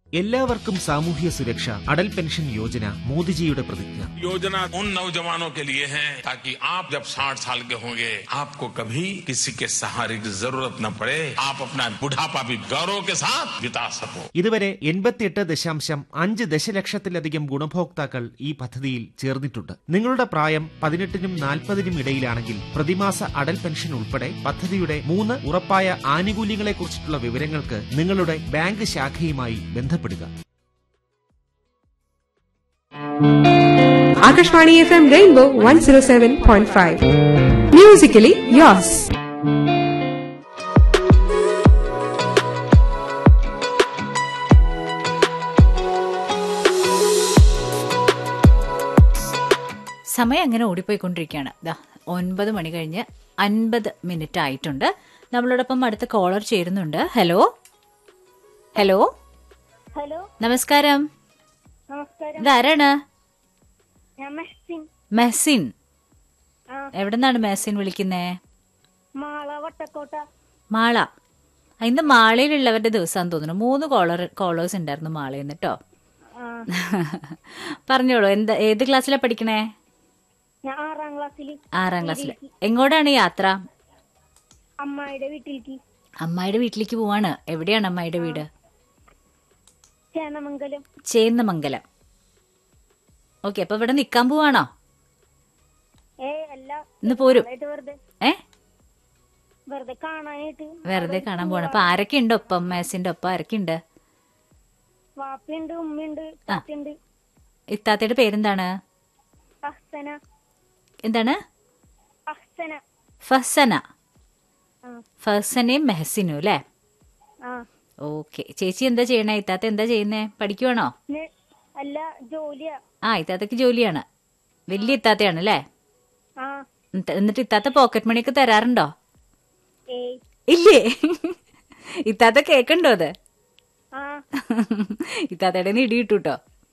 എല്ലാവർക്കും സാമൂഹ്യ സുരക്ഷ അടൽ പെൻഷൻ യോജന മോദിജിയുടെ പ്രതിജ്ഞ योजना उन नौजवानों के लिए है ताकि आप जब 60 साल के होंगे आपको कभी किसी के सहारे की जरूरत न पड़े आप अपना बुढ़ापा भी गौरव के साथ बिता सको ഇതുവരെ എൺപത്തിയെട്ട് ദശാംശം അഞ്ച് ദശലക്ഷത്തിലധികം ഗുണഭോക്താക്കൾ ഈ പദ്ധതിയിൽ ചേർന്നിട്ടുണ്ട് നിങ്ങളുടെ പ്രായം പതിനെട്ടിനും നാൽപ്പതിനും ഇടയിലാണെങ്കിൽ പ്രതിമാസ അടൽ പെൻഷൻ ഉൾപ്പെടെ പദ്ധതിയുടെ മൂന്ന് ഉറപ്പായ ആനുകൂല്യങ്ങളെക്കുറിച്ചിട്ടുള്ള വിവരങ്ങൾക്ക് നിങ്ങളുടെ ബാങ്ക് ശാഖയുമായി ബന്ധപ്പെടുക Akashvani FM Rainbow 107.5. Musically yours. സമയം അങ്ങനെ ഓടിപ്പോയിക്കൊണ്ടിരിക്കുകയാണ് ദാ ഒൻപത് മണി കഴിഞ്ഞ് അൻപത് മിനിറ്റ് ആയിട്ടുണ്ട് നമ്മളോടൊപ്പം അടുത്ത കോളർ ചേരുന്നുണ്ട് ഹലോ ഹലോ ഹലോ നമസ്കാരം നമസ്കാരം ഇതാരാണ് ഞാൻ മെഹസിൻ മെഹസിൻ ആ എവിടെ നിന്നാണ് മെഹസിൻ വിളിക്കുന്നേ മാള വട്ടക്കോട്ട മാള ആ, ഇന്ന് മാളയിലുള്ളവരുടെ ദിവസമാണെന്ന് തോന്നുന്നു മൂന്ന് കോളർ കോളേഴ്സ് ഉണ്ടായിരുന്നു മാളയിൽ നിന്ന് കേട്ടോ ആ പറഞ്ഞോളൂ എന്താ ഏത് ക്ലാസ്സിലാണ് പഠിക്കണേ ഞാൻ ആറാം ക്ലാസ്സിൽ ആറാം ക്ലാസ്സിൽ എങ്ങോട്ടാണ് യാത്ര അമ്മായിയുടെ വീട്ടിലേക്ക് അമ്മായിയുടെ വീട്ടിലേക്ക് പോവാണ് എവിടെയാണ് അമ്മായിയുടെ വീട് ചേന്നമംഗലം ചേന്നമംഗലം ഓക്കെ അപ്പൊ ഇവിടെ നിക്കാൻ പോവാണോ ഏ അല്ല ഇന്ന് പോരും ആയിട്ട് വെറുതെ ഏ വെറുതെ കാണാനായിട്ട് വെറുതെ കാണാൻ പോവാണ് അപ്പൊ ആരൊക്കെ ഉണ്ട് ഒപ്പം മേസിന്റെ ഒപ്പം ആരൊക്കെ ഉണ്ട് വാപ്പയുണ്ട് ഉമ്മയുണ്ട് താത്തയുണ്ട് ഇത്താത്തയുടെ പേരെന്താണ് അഹ്സന എന്താണ് അഹ്സന ഫസന ആ ഫസനയും മെഹസിനും അല്ലേ ആ ഓക്കെ ചേച്ചി എന്താ ചെയ്യണേ ഇത്താത്ത എന്താ ചെയ്യുന്നേ പഠിക്കുവാണോ നെ- അല്ല ജോലിയാ ആ ഇത്താത്തക്ക് ജോലിയാണ് വലിയ ഇത്താത്തയാണ് അല്ലേ ആ എന്നിട്ട് എന്നിട്ട് ഇത്താത്ത പോക്കറ്റ് മണിയൊക്കെ തരാറുണ്ടോ ഏയ് ഇല്ലേ ഇത്താത്ത കേക്കണ്ടോ അത് ആ ഇത്താത്തയുടെ ഇടി കിട്ടു കേട്ടോ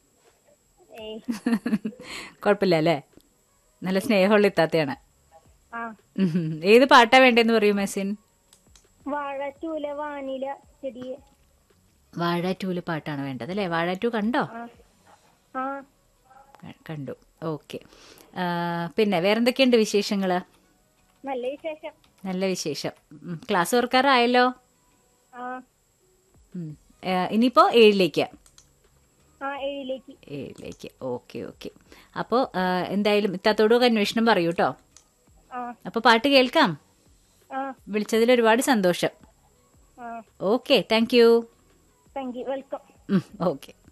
ഏയ് കുഴപ്പമില്ല അല്ലേ നല്ല സ്നേഹമുള്ള ഇത്താത്തയാണ് ആ ഉം. ഏത് പാട്ടാ വേണ്ടേന്ന് പറയൂ മെസ്സിൻ വാഴ ചൂല വാനില ചെടിയെ വാഴ ടൂല് പാട്ടാണ് വേണ്ടത് അല്ലേ വാഴ ടു കണ്ടോ ആ ആ ക- കണ്ടു ഓക്കെ പിന്നെ വേറെന്തൊക്കെയുണ്ട് വിശേഷങ്ങള് നല്ല വിശേഷം നല്ല വിശേഷം ഉം. ക്ലാസ് തുറക്കാറായല്ലോ ആ ഉം. ആ, ഇനിയിപ്പോ ഏഴിലേക്ക് ആ ഏഴിലേക്ക് ഏഴിലേക്ക് ഓക്കെ ഓക്കെ അപ്പോൾ എന്തായാലും ഇത്താത്തോടും അന്വേഷണം പറയൂ കേട്ടോ ആ അപ്പോൾ പാട്ട് കേൾക്കാം ആ വിളിച്ചതിൽ ഒരുപാട് സന്തോഷം ആ okay thank you thank you welcome okay